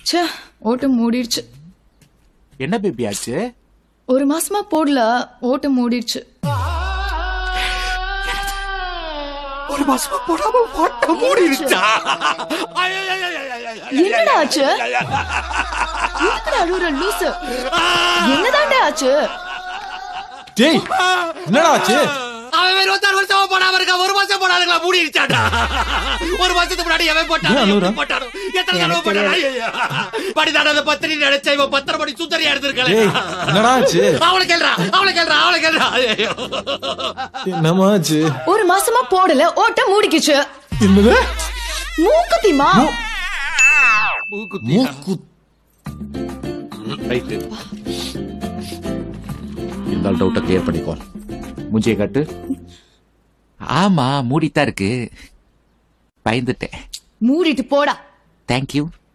ச்சே ஓட்டு மூடிடுச்சு என்ன பேபி ஆச்சு ஒரு மாசமா போடல ஓட்டு மூடிடுச்சு ஒரு மாசமா போடாம ஓட்ட மூடிடுச்சா என்னடா ஆச்சு எதுக்குடா அழுகுற லூசு என்னதான்டா ஆச்சு டேய் என்னடா ஆச்சு அவன் இருபத்தாறு வருஷமா போடாம இருக்கா ஒரு மாசம் போடாதுங்களா மூடிடுச்சாடா ஒரு மாசத்துக்கு முன்னாடி எவன் போட்டானோ ஏன் அழுகுற? எப்படி போட்டானோ எத்தனை தடவை போட்டானோ ஐயையோ. படிதான அந்த பத்திரி நினைச்ச இவன் பத்தரை மணி சுத்தரியா எடுத்திருக்கல டேய் என்னடா ஆச்சு அவளை கேள்றா அவளை கேள்றா அவளை கேள்றா ஐயையோ. என்னமா ஆச்சு ஒரு மாசமா போடல ஓட்ட மூடிக்கிச்சு என்னது மூக்குத்திமா மூக்கு ரைட்டு இருந்தாலும் டவுட்டை கிளியர் பண்ணிக்கோ மூஞ்சியை காட்டு ஆமா மூடித்தான் இருக்கு பயந்துட்டேன் மூடிட்டு போடா தேங்க்யூ